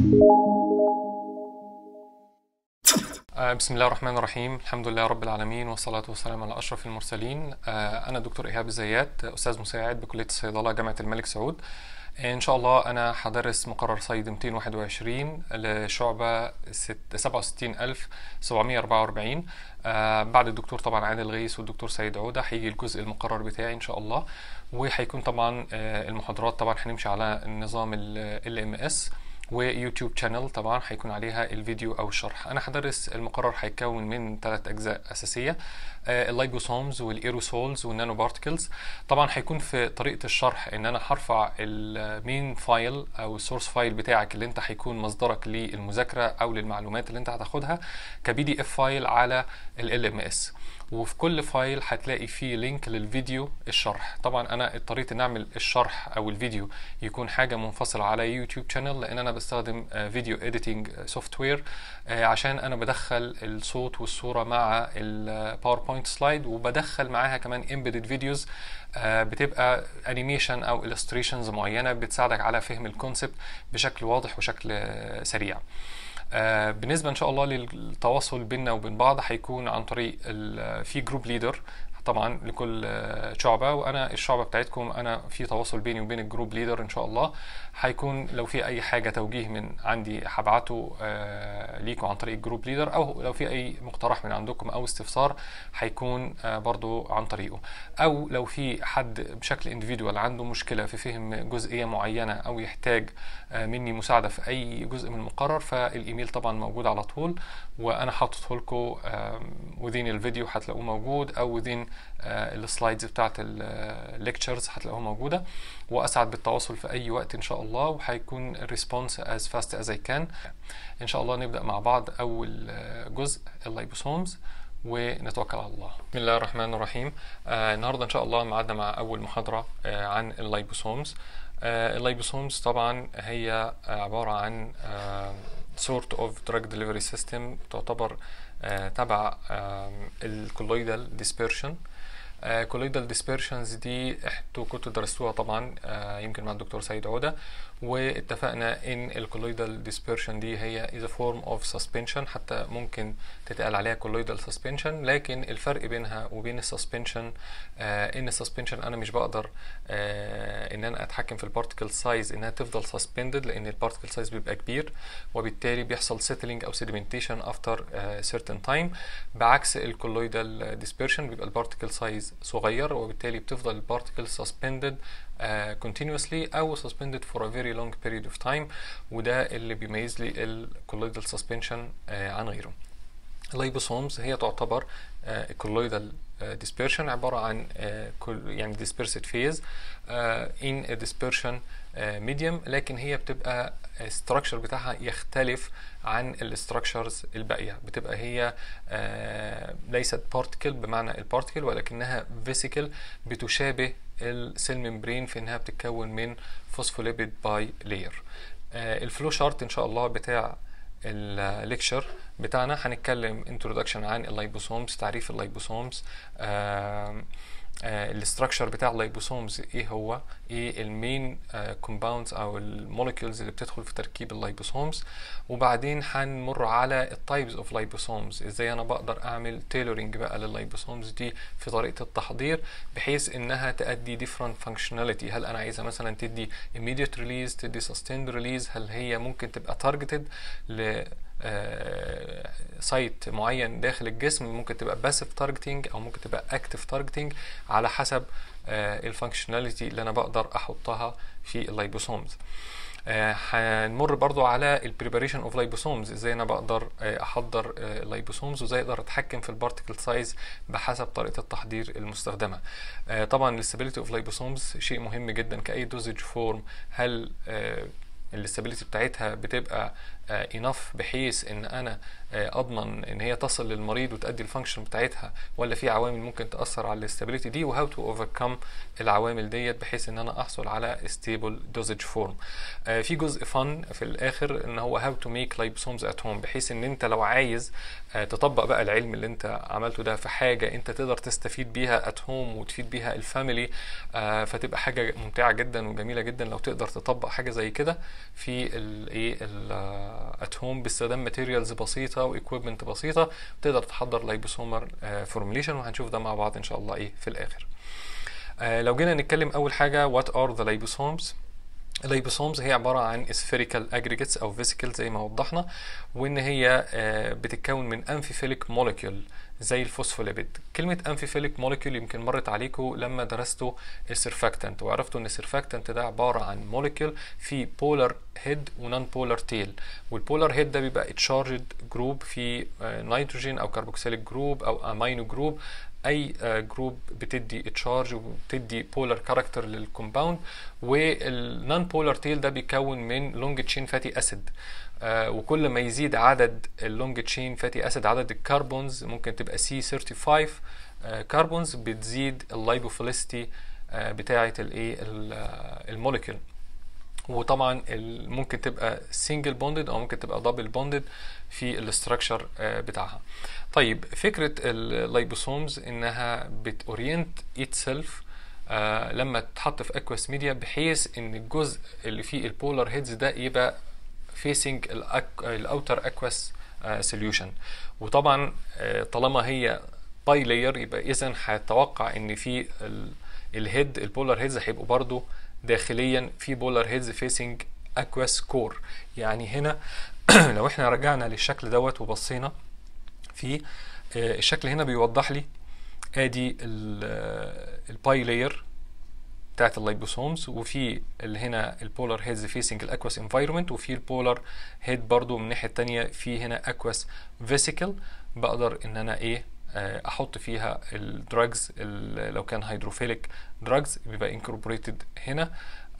آه، بسم الله الرحمن الرحيم الحمد لله رب العالمين والصلاة والسلام على أشرف المرسلين آه، أنا الدكتور إيهاب الزيات أستاذ مساعد بكلية الصيدلة جامعة الملك سعود إن شاء الله أنا هدرس مقرر صيد 221 لشعبة 67744 آه، بعد الدكتور طبعا عادل غيث والدكتور سيد عودة هيجي الجزء المقرر بتاعي إن شاء الله وهيكون طبعا آه، المحاضرات طبعا هنمشي على النظام ال ام اس ويوتيوب شانل طبعا هيكون عليها الفيديو او الشرح انا هدرس المقرر هيتكون من ثلاث اجزاء اساسيه آه، اللايبوسومز والايروسولز والنانو بارتكلز طبعا هيكون في طريقه الشرح ان انا هرفع المين فايل او السورس فايل بتاعك اللي انت هيكون مصدرك للمذاكره او للمعلومات اللي انت هتاخدها كبي دي اف فايل على ال ام اس وفي كل فايل هتلاقي فيه لينك للفيديو الشرح طبعا انا اضطريت ان اعمل الشرح او الفيديو يكون حاجه منفصله على يوتيوب شانل لان انا بستخدم آه، فيديو اديتنج سوفت وير عشان انا بدخل الصوت والصوره مع الباوربوينت سلايد وبدخل معاها كمان امبيدد فيديوز بتبقى انيميشن او illustrations معينه بتساعدك على فهم الكونسبت بشكل واضح وشكل آه، سريع آه، بالنسبه ان شاء الله للتواصل بيننا وبين بعض هيكون عن طريق ال- في جروب ليدر طبعا لكل آه، شعبة وانا الشعبة بتاعتكم انا في تواصل بيني وبين الجروب ليدر ان شاء الله هيكون لو في اي حاجة توجيه من عندي هبعته آه، ليكم عن طريق الجروب ليدر او لو في اي مقترح من عندكم او استفسار هيكون آه، برضو عن طريقه او لو في حد بشكل انديفيدوال عنده مشكلة في فهم جزئية معينة او يحتاج آه، مني مساعدة في اي جزء من المقرر فالايميل طبعا موجود على طول وانا حاططه لكم وذين الفيديو هتلاقوه موجود او وذين السلايدز بتاعت الليكتشرز هتلاقوها موجوده واسعد بالتواصل في اي وقت ان شاء الله وهيكون الريسبونس از فاست از اي كان ان شاء الله نبدا مع بعض اول آه، جزء اللايبوسومز ونتوكل على الله بسم الله الرحمن الرحيم آه النهارده ان شاء الله معادنا مع اول محاضره آه عن اللايبوسومز آه اللايبوسومز طبعا هي آه عباره عن آه sort of drug delivery system تعتبر آه تبع آه الكولويدال dispersion كولويدال ديسبيرشنز دي انتوا كنتوا درستوها طبعا آه، يمكن مع الدكتور سيد عوده واتفقنا ان الكولويدال ديسبيرشن دي هي is a form of suspension حتى ممكن تتقال عليها كولويدال سسبنشن لكن الفرق بينها وبين السسبنشن آه ان السسبنشن انا مش بقدر آه ان انا اتحكم في البارتكل سايز انها تفضل سسبندد لان البارتكل سايز بيبقى كبير وبالتالي بيحصل سيتلينج او سيديمنتيشن افتر certain تايم بعكس الكولويدال ديسبيرشن بيبقى البارتكل سايز صغير وبالتالي بتفضل البارتكل سسبندد uh, continuously او suspended for a very long period of time وده اللي بيميز لي الكولويدال سسبنشن uh, عن غيره اللايبوسومز هي تعتبر كولويدال dispersion عبارة عن uh, كل يعني dispersed phase uh, in a dispersion uh, medium لكن هي بتبقى الستراكشر بتاعها يختلف عن الاستراكشرز الباقيه بتبقى هي آه ليست بارتكل بمعنى البارتكل ولكنها فيسيكل بتشابه السيل ممبرين في انها بتتكون من فوسفوليبيد باي لاير آه الفلو شارت ان شاء الله بتاع الليكشر بتاعنا هنتكلم انترودكشن عن اللايبوسومز تعريف اللايبوسومز آه الاستراكشر بتاع اللايبوسومز ايه هو ايه المين كومباوندز او الموليكيولز اللي بتدخل في تركيب اللايبوسومز وبعدين هنمر على التايبز اوف لايبوسومز ازاي انا بقدر اعمل تailoring بقى لللايبوسومز دي في طريقه التحضير بحيث انها تؤدي different functionality هل انا عايزه مثلا تدي immediate release تدي sustained release هل هي ممكن تبقى targeted ل سايت معين داخل الجسم ممكن تبقى باسيف تارجتنج او ممكن تبقى اكتف تارجتنج على حسب الفانكشناليتي اللي انا بقدر احطها في اللايبوسومز هنمر برضو على البريباريشن اوف لايبوسومز ازاي انا بقدر احضر اللايبوسومز وازاي اقدر اتحكم في البارتكل سايز بحسب طريقه التحضير المستخدمه طبعا الاستابيليتي اوف لايبوسومز شيء مهم جدا كاي دوزج فورم هل الاستابيليتي بتاعتها بتبقى انف بحيث ان انا اضمن ان هي تصل للمريض وتؤدي الفانكشن بتاعتها ولا في عوامل ممكن تاثر على الاستابيليتي دي وهاو تو اوفركم العوامل ديت بحيث ان انا احصل على ستيبل دوزج فورم في جزء فن في الاخر ان هو هاو تو ميك لايبوسومز ات هوم بحيث ان انت لو عايز تطبق بقى العلم اللي انت عملته ده في حاجه انت تقدر تستفيد بيها ات هوم وتفيد بيها الفاميلي فتبقى حاجه ممتعه جدا وجميله جدا لو تقدر تطبق حاجه زي كده في الايه ات هوم باستخدام ماتيريالز بسيطه وايكويبمنت بسيطه تقدر تحضر لايبوسومر فورميليشن وهنشوف ده مع بعض ان شاء الله ايه في الاخر آه لو جينا نتكلم اول حاجه وات ار ذا لايبوسومز اللايبوسومز هي عبارة عن spherical aggregates أو vesicles زي ما وضحنا وإن هي بتتكون من amphiphilic molecule زي الفوسفوليبيد كلمة amphiphilic molecule يمكن مرت عليكم لما درستوا السيرفاكتنت وعرفتوا إن السيرفاكتنت ده عبارة عن موليكيول في polar head ونون polar tail والبولار هيد ده بيبقى charged جروب في نيتروجين أو كربوكسيليك جروب أو أمينو جروب اي جروب بتدي تشارج وبتدي بولار كاركتر للكومباوند والنون بولار تيل ده بيكون من لونج تشين فاتي اسيد وكل ما يزيد عدد اللونج تشين فاتي اسيد عدد الكربونز ممكن تبقى سي 35 كربونز بتزيد اللايبوفيليستي بتاعه الايه الموليكيول وطبعا ممكن تبقى سنجل بوندد او ممكن تبقى دبل بوندد في الاستراكشر بتاعها طيب فكره اللايبوسومز انها بتورينت ات سيلف لما تتحط في اكواس ميديا بحيث ان الجزء اللي فيه البولار هيدز ده يبقى فيسنج الاوتر اكواس سوليوشن وطبعا طالما هي باي لاير يبقى اذا هتوقع ان في الهيد البولار هيدز هيبقوا برضو داخليا في بولار هيدز فيسنج اكواس كور يعني هنا لو احنا رجعنا للشكل دوت وبصينا فيه الشكل هنا بيوضح لي ادي الباي لاير بتاعت اللايبوسومز وفي اللي هنا البولار هيدز فيسنج الاكواس انفايرمنت وفي البولار هيد برضو من الناحيه الثانيه في هنا اكواس فيسيكل بقدر ان انا ايه احط فيها الدراجز لو كان هيدروفيليك دراجز بيبقى انكوربوريتد هنا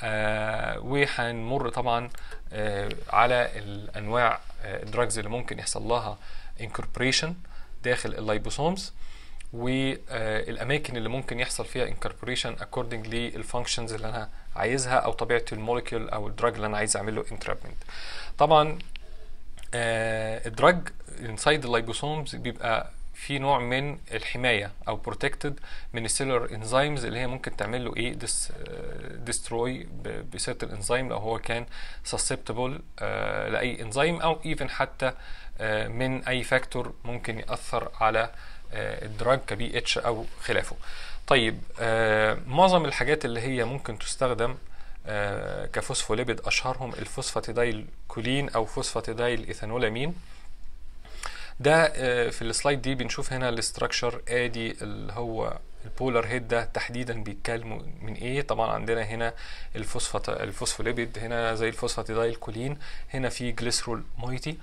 آه وهنمر طبعا آه على الانواع الدراجز اللي ممكن يحصل لها انكوربوريشن داخل اللايبوسومز والاماكن اللي ممكن يحصل فيها انكوربوريشن اكوردنج للفانكشنز اللي انا عايزها او طبيعه الموليكيول او الدراج اللي انا عايز اعمل له انترابمنت طبعا آه الدراج انسايد اللايبوسومز بيبقى في نوع من الحمايه او بروتكتد من السيلولار انزيمز اللي هي ممكن تعمل له ايه ديس ديستروي بسيرتن انزيم لو هو كان سسبتبل آه لاي انزيم او ايفن حتى آه من اي فاكتور ممكن ياثر على آه الدراج كبي اتش او خلافه طيب معظم الحاجات اللي هي ممكن تستخدم كفوسفوليبيد اشهرهم الفوسفاتيدايل كولين او فوسفاتيدايل ايثانولامين ده في السلايد دي بنشوف هنا الاستراكشر ادي اللي هو البولار هيد ده تحديدا بيتكلموا من ايه طبعا عندنا هنا الفوسفات الفوسفوليبيد هنا زي الفوسفاتيدايل كولين هنا في جليسرول مويتي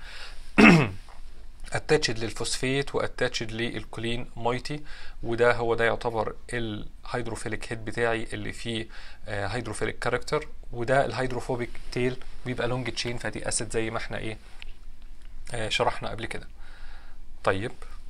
اتاتشد للفوسفيت واتاتشد للكولين مويتي وده هو ده يعتبر الهيدروفيليك هيد بتاعي اللي فيه هيدروفيليك كاركتر وده الهيدروفوبيك تيل بيبقى لونج تشين فاتي اسيد زي ما احنا ايه شرحنا قبل كده طيب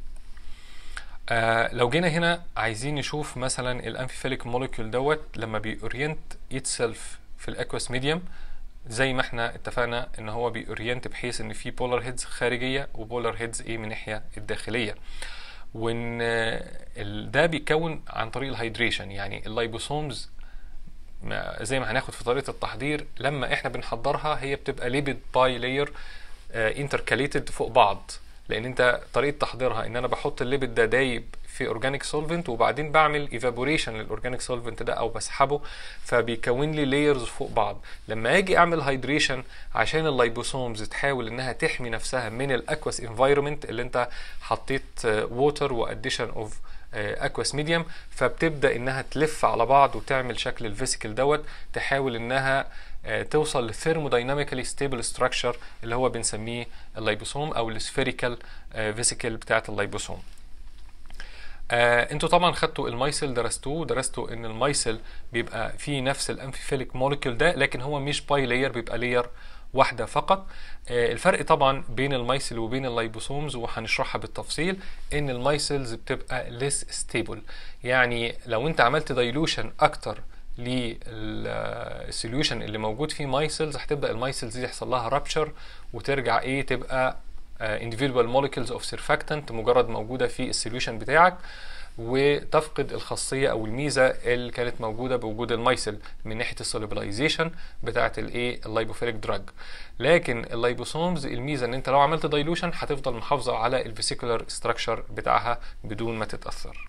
آه لو جينا هنا عايزين نشوف مثلا الانفيفيليك موليكيول دوت لما بيورينت اتسلف في الاكواس ميديوم زي ما احنا اتفقنا ان هو بيورينت بحيث ان في بولار هيدز خارجيه وبولار هيدز ايه من الناحيه الداخليه وان ده بيتكون عن طريق الهيدريشن يعني اللايبوسومز زي ما هناخد في طريقه التحضير لما احنا بنحضرها هي بتبقى ليبيد باي لاير انتركاليتد فوق بعض لان انت طريقه تحضيرها ان انا بحط الليبيد ده دايب في اورجانيك سولفنت وبعدين بعمل ايفابوريشن للاورجانيك سولفنت ده او بسحبه فبيكون لي لايرز فوق بعض لما اجي اعمل هيدريشن عشان اللايبوسومز تحاول انها تحمي نفسها من الاكواس انفايرمنت اللي انت حطيت ووتر واديشن اوف اكواس ميديوم فبتبدا انها تلف على بعض وتعمل شكل الفيسيكل دوت تحاول انها توصل للثيرمودايناميكالي ستيبل ستراكشر اللي هو بنسميه اللايبوسوم او السفيريكال فيسيكل بتاعه اللايبوسوم آه انتوا طبعا خدتوا المايسل درستوه درستوا ان المايسل بيبقى فيه نفس الانفيفيليك موليكيول ده لكن هو مش باي لاير بيبقى لاير واحدة فقط آه الفرق طبعا بين المايسل وبين اللايبوسومز وهنشرحها بالتفصيل ان المايسلز بتبقى ليس ستيبل يعني لو انت عملت دايلوشن اكتر للسوليوشن اللي موجود فيه مايسلز هتبدا المايسلز دي يحصل لها رابشر وترجع ايه تبقى individual molecules of surfactant مجرد موجوده في السوليوشن بتاعك وتفقد الخاصيه او الميزه اللي كانت موجوده بوجود الميسل من ناحيه السوليبلايزيشن بتاعه الايه اللايبوفيليك دراج لكن اللايبوسومز الميزه ان انت لو عملت دايلوشن هتفضل محافظه على الفيسيكولار ستراكشر بتاعها بدون ما تتاثر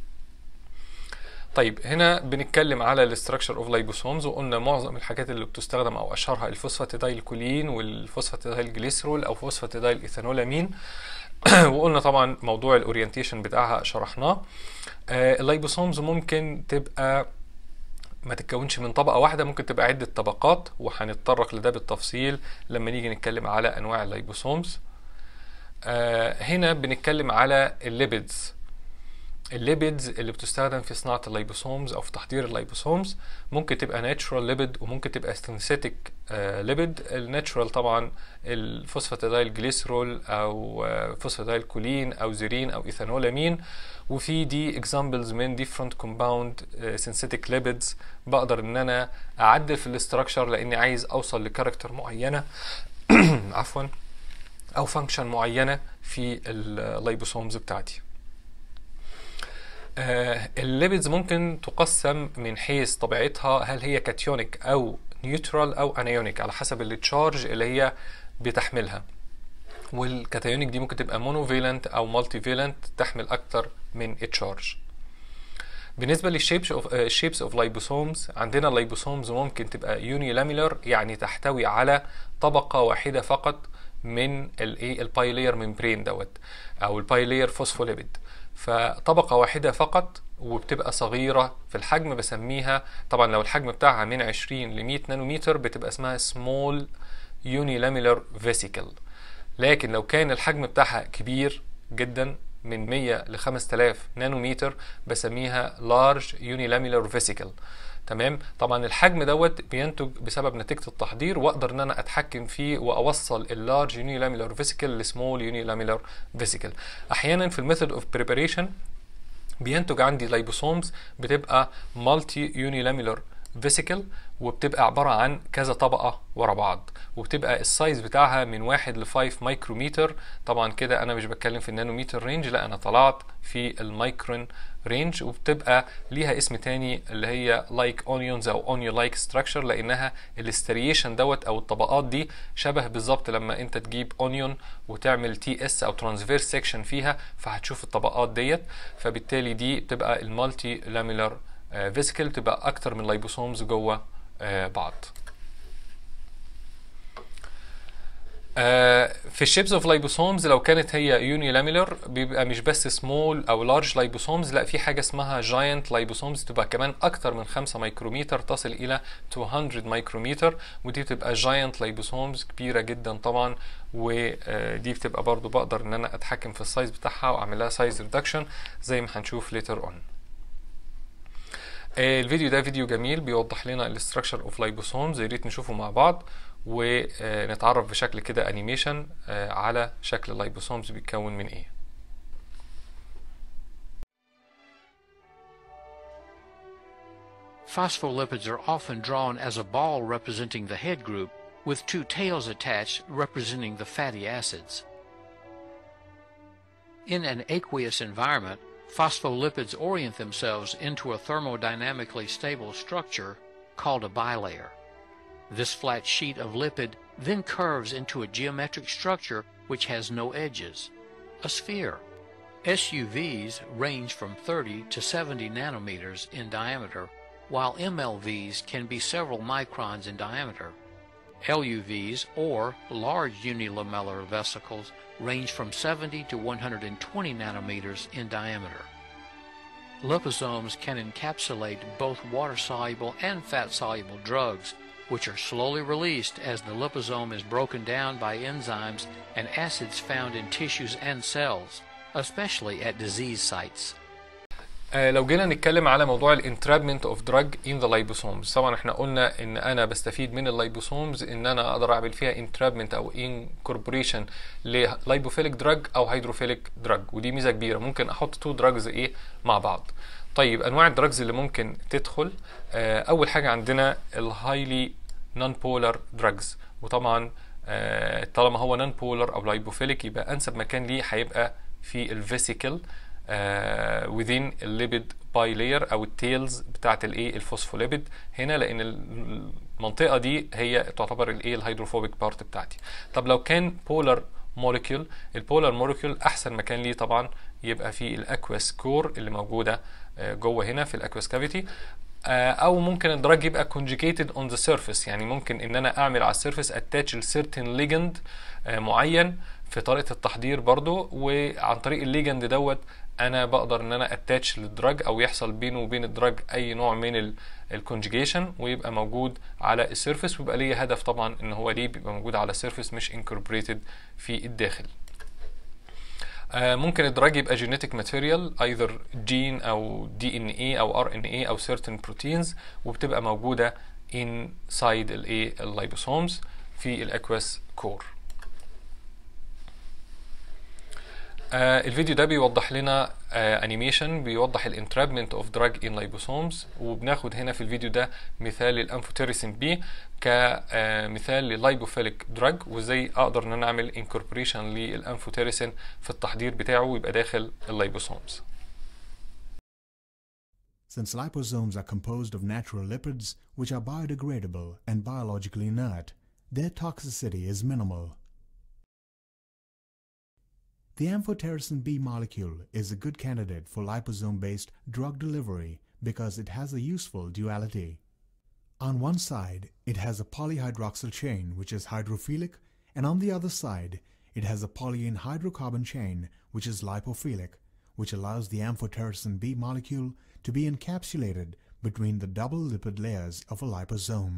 طيب هنا بنتكلم على الاستراكشر اوف لايبوسومز وقلنا معظم الحاجات اللي بتستخدم او اشهرها الفوسفاتيدايل كولين والفوسفاتيدايل جليسرول او فوسفاتيدايل ايثانولامين وقلنا طبعا موضوع الاورينتيشن بتاعها شرحناه آه اللايبوسومز ممكن تبقى ما تتكونش من طبقة واحدة ممكن تبقى عدة طبقات وهنتطرق لده بالتفصيل لما نيجي نتكلم على أنواع اللايبوسومز آه هنا بنتكلم على الليبيدز الليبيدز اللي بتستخدم في صناعة اللايبوسومز أو في تحضير اللايبوسومز ممكن تبقى ناتشورال ليبيد وممكن تبقى سينثيتك ليبيد الناتشورال طبعا الفوسفاتيدايل جليسرول أو فوسفاتيدايل كولين أو زيرين أو إيثانولامين وفي دي اكزامبلز من ديفرنت كومباوند سينثيتك ليبيدز بقدر ان انا اعدل في الاستراكشر لاني عايز اوصل لكاركتر معينه عفوا او فانكشن معينه في اللايبوسومز بتاعتي آه الليبيدز ممكن تقسم من حيث طبيعتها هل هي كاتيونيك او نيوترال او انايونيك على حسب التشارج اللي هي بتحملها والكاتايونيك دي ممكن تبقى مونوفيلنت او مالتي فيلنت تحمل اكتر من تشارج بالنسبه للشيبس اوف شيبس اوف لايبوسومز عندنا اللايبوسومز ممكن تبقى يوني لاميلر يعني تحتوي على طبقه واحده فقط من الايه البايلير ممبرين دوت او البايلير فوسفوليبيد فطبقه واحده فقط وبتبقى صغيرة في الحجم بسميها طبعا لو الحجم بتاعها من 20 ل 100 نانومتر بتبقى اسمها small unilamellar vesicle لكن لو كان الحجم بتاعها كبير جدا من 100 ل 5000 نانومتر بسميها large unilamellar vesicle تمام طبعا الحجم دوت بينتج بسبب نتيجه التحضير واقدر ان انا اتحكم فيه واوصل اللارج يونيلاميلر فيسيكل لسمول يونيلاميلر فيسيكل احيانا في الميثود اوف بريباريشن بينتج عندي لايبوسومز بتبقى مالتي يونيلاميلر فيسيكل وبتبقى عبارة عن كذا طبقة ورا بعض وبتبقى السايز بتاعها من واحد ل 5 مايكروميتر طبعا كده انا مش بتكلم في النانوميتر رينج لا انا طلعت في المايكرون رينج وبتبقى ليها اسم تاني اللي هي لايك اونيونز او اونيو لايك ستراكشر لانها الاستريشن دوت او الطبقات دي شبه بالظبط لما انت تجيب اونيون وتعمل تي اس او ترانسفيرس سيكشن فيها فهتشوف الطبقات ديت فبالتالي دي بتبقى المالتي لاميلر فيسيكل بتبقى اكتر من لايبوسومز جوه بعض في الشيبس اوف لايبوسومز لو كانت هي يوني لاميلر بيبقى مش بس سمول او لارج لايبوسومز لا في حاجه اسمها جاينت لايبوسومز تبقى كمان اكتر من 5 مايكروميتر تصل الى 200 مايكروميتر ودي بتبقى جاينت لايبوسومز كبيره جدا طبعا ودي بتبقى برضو بقدر ان انا اتحكم في السايز بتاعها واعمل لها سايز ريدكشن زي ما هنشوف ليتر اون الفيديو ده فيديو جميل بيوضح لنا الاستراكشر اوف لايبوسومز يا ريت نشوفه مع بعض ونتعرف بشكل كده انيميشن على شكل اللايبوسومز بيتكون من ايه Phospholipids are often drawn as a ball representing the head group, with two tails attached representing the fatty acids. In an aqueous environment, phospholipids orient themselves into a thermodynamically stable structure called a bilayer. This flat sheet of lipid then curves into a geometric structure which has no edges, a sphere. SUVs range from 30 to 70 nanometers in diameter, while MLVs can be several microns in diameter. LUVs, or large unilamellar vesicles, range from 70 to 120 nanometers in diameter. Liposomes can encapsulate both water-soluble and fat-soluble drugs, which are slowly released as the liposome is broken down by enzymes and acids found in tissues and cells, especially at disease sites. آه لو جينا نتكلم على موضوع الانترابمنت اوف دراج ان ذا لايبوسومز طبعا احنا قلنا ان انا بستفيد من اللايبوسومز ان انا اقدر اعمل فيها انترابمنت او انكوربوريشن للايبوفيليك دراج او هيدروفيليك دراج ودي ميزه كبيره ممكن احط تو دراجز ايه مع بعض طيب انواع الدراجز اللي ممكن تدخل آه اول حاجه عندنا الهايلي نون بولار دراجز وطبعا آه طالما هو نون بولار او لايبوفيليك يبقى انسب مكان ليه هيبقى في الفيسيكل within الليبيد باي لاير او التيلز بتاعت الايه الفوسفوليبيد هنا لان المنطقه دي هي تعتبر الايه الهيدروفوبيك بارت بتاعتي طب لو كان بولار موليكيول البولار موليكيول احسن مكان ليه طبعا يبقى في الاكواس كور اللي موجوده جوه هنا في الاكواس كافيتي او ممكن الدراج يبقى conjugated on the surface يعني ممكن ان انا اعمل على السيرفيس اتاتش لسيرتن ليجند معين في طريقه التحضير برضو وعن طريق الليجند دوت انا بقدر ان انا اتاتش للدراج او يحصل بينه وبين الدراج اي نوع من الكونجيجيشن ويبقى موجود على السيرفيس ويبقى ليه هدف طبعا ان هو ليه بيبقى موجود على السيرفيس مش انكوربريتد في الداخل ممكن الدراج يبقى جينيتك ماتيريال ايذر جين او دي ان اي او ار ان اي او certain بروتينز وبتبقى موجوده inside الايه اللايبوسومز في الاكواس كور آه الفيديو ده بيوضح لنا انيميشن آه بيوضح الانترابمنت اوف دراج ان لايبوسومز وبناخد هنا في الفيديو ده مثال للانفوتيريسين بي كمثال للايبوفيليك دراج وازاي اقدر ان انا اعمل انكوربوريشن للانفوتيريسين في التحضير بتاعه ويبقى داخل اللايبوسومز Since liposomes are composed of natural lipids which are biodegradable and biologically inert, their toxicity is minimal. The amphotericin B molecule is a good candidate for liposome-based drug delivery because it has a useful duality. On one side, it has a polyhydroxyl chain which is hydrophilic, and on the other side, it has a polyene hydrocarbon chain which is lipophilic, which allows the amphotericin B molecule to be encapsulated between the double lipid layers of a liposome.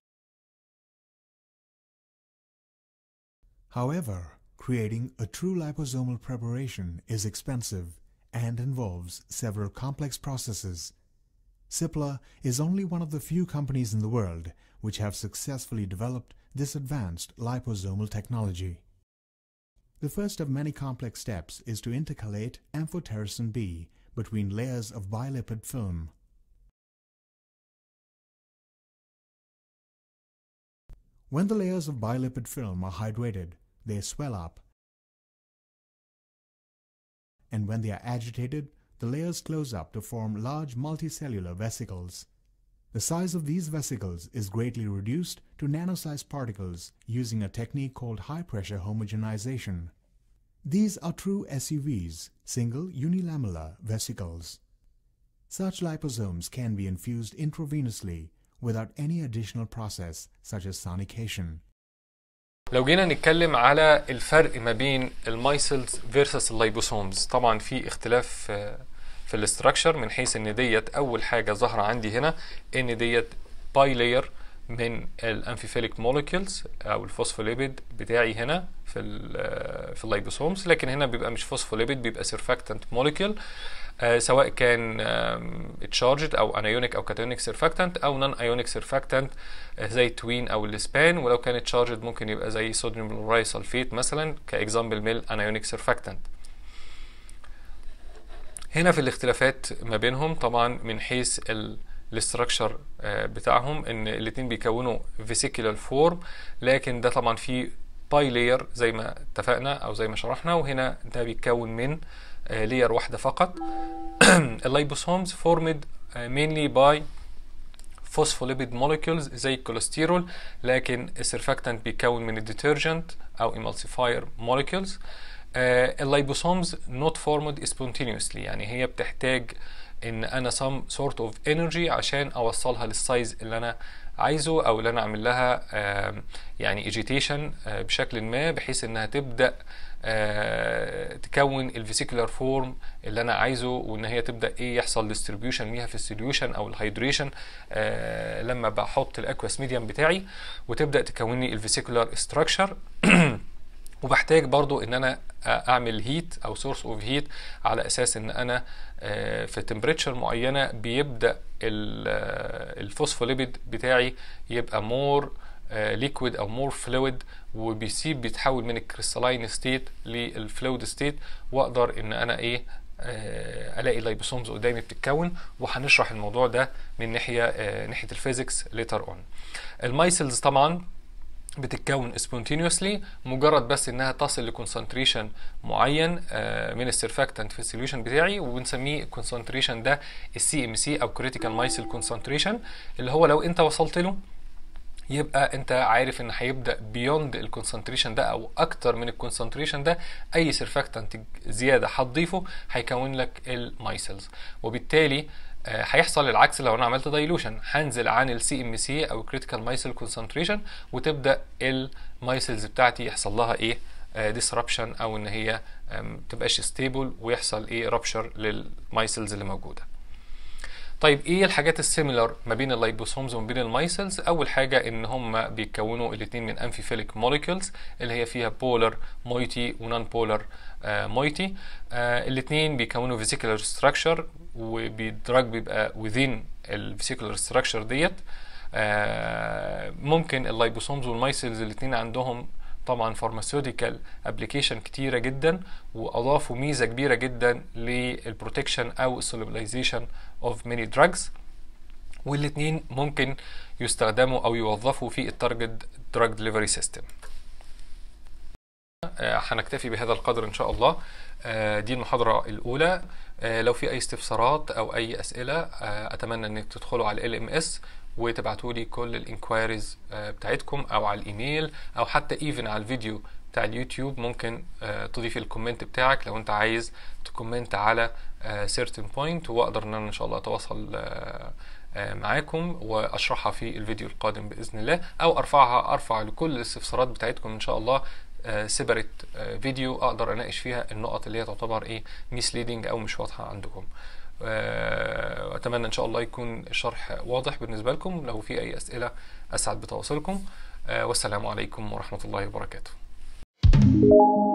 However, Creating a true liposomal preparation is expensive and involves several complex processes. Cipla is only one of the few companies in the world which have successfully developed this advanced liposomal technology. The first of many complex steps is to intercalate amphotericin B between layers of bilipid film. When the layers of bilipid film are hydrated, they swell up. And when they are agitated, the layers close up to form large multicellular vesicles. The size of these vesicles is greatly reduced to nanosized particles using a technique called high pressure homogenization. These are true SUVs, single unilamellar vesicles. Such liposomes can be infused intravenously without any additional process such as sonication. لو جينا نتكلم على الفرق ما بين المايسلز فيرسس اللايبوسومز طبعا في اختلاف في الاستراكشر من حيث ان ديت اول حاجه ظاهره عندي هنا ان ديت باي لاير من الانفيفيليك موليكيولز او الفوسفوليبيد بتاعي هنا في ال في اللايبوسومز لكن هنا بيبقى مش فوسفوليبيد بيبقى سيرفاكتنت موليكيول آه سواء كان اتشارجد او انايونيك او كاتيونيك سيرفاكتنت او نون ايونيك سيرفاكتنت آه زي التوين او السبان ولو كان اتشارجد ممكن يبقى زي صوديوم بلوراي سلفيت مثلا كاكزامبل من انايونيك سيرفاكتنت هنا في الاختلافات ما بينهم طبعا من حيث الاستراكشر بتاعهم ان الاثنين بيكونوا فيسيكولار فورم لكن ده طبعا فيه باي لاير زي ما اتفقنا او زي ما شرحنا وهنا ده بيتكون من لاير واحده فقط اللايبوسومز فورمد mainly by phospholipid molecules زي الكوليسترول لكن السيرفاكتنت بيتكون من الديترجنت او emulsifier molecules اللايبوسومز not formed spontaneously يعني هي بتحتاج ان انا some sort of energy عشان اوصلها للسايز اللي انا عايزه او اللي انا اعمل لها يعني ايجيتيشن بشكل ما بحيث انها تبدا تكون الفيسيكولار فورم اللي انا عايزه وان هي تبدا ايه يحصل ديستريبيوشن ليها في السوليوشن او الهيدريشن لما بحط الاكواس ميديم بتاعي وتبدا تكون لي الفيسيكولار ستراكشر وبحتاج برضو ان انا اعمل هيت او سورس اوف هيت على اساس ان انا في تمبريتشر معينه بيبدا الفوسفوليبيد بتاعي يبقى مور ليكويد او مور فلويد وبيسيب بيتحول من الكريستالاين ستيت للفلويد ستيت واقدر ان انا ايه الاقي اللايبوسومز قدامي بتتكون وهنشرح الموضوع ده من ناحيه ناحيه الفيزيكس ليتر اون المايسلز طبعا بتتكون spontaneously مجرد بس انها تصل لكونسنتريشن معين آه، من السيرفاكتنت في السوليوشن بتاعي وبنسميه الكونسنتريشن ده السي ام سي او كريتيكال مايسل كونسنتريشن اللي هو لو انت وصلت له يبقى انت عارف ان هيبدا بيوند الكونسنتريشن ده او اكتر من الكونسنتريشن ده اي سيرفاكتنت زياده هتضيفه هيكون لك المايسلز وبالتالي آه، هيحصل العكس لو انا عملت دايلوشن هنزل عن السي ام سي او كريتيكال مايسل كونسنتريشن وتبدا المايسلز بتاعتي يحصل لها ايه ديسربشن او ان هي آم، تبقاش ستيبل ويحصل ايه رابشر للمايسلز اللي موجوده طيب ايه الحاجات السيميلر ما بين اللايبوسومز وما بين المايسلز اول حاجه ان هم بيتكونوا الاثنين من امفيفيليك موليكولز اللي هي فيها بولر مويتي ونون بولر مويتي الاثنين بيكونوا فيسيكولار ستراكشر وبيدراج بيبقى within الفيسيكولار ستراكشر ديت آه، ممكن اللايبوسومز والمايسلز الاثنين عندهم طبعا فارماسيوتيكال ابلكيشن كتيره جدا واضافوا ميزه كبيره جدا للبروتكشن او السوليبلايزيشن اوف ماني دراجز والاثنين ممكن يستخدموا او يوظفوا في التارجت دراج ديليفري سيستم هنكتفي بهذا القدر ان شاء الله آه، دي المحاضرة الأولى آه، لو في أي استفسارات أو أي أسئلة آه، أتمنى إنك تدخلوا على ال ام اس وتبعتوا لي كل الانكوايريز بتاعتكم أو على الإيميل أو حتى إيفن على الفيديو بتاع اليوتيوب ممكن آه، تضيف الكومنت بتاعك لو أنت عايز تكومنت على آه، certain point وأقدر إن أنا إن شاء الله أتواصل آه، آه، معاكم واشرحها في الفيديو القادم باذن الله او ارفعها ارفع لكل الاستفسارات بتاعتكم ان شاء الله سيبريت فيديو اقدر اناقش فيها النقط اللي هي تعتبر ايه ميسليدنج او مش واضحه عندكم آه، واتمنى ان شاء الله يكون الشرح واضح بالنسبه لكم لو في اي اسئله اسعد بتواصلكم آه، والسلام عليكم ورحمه الله وبركاته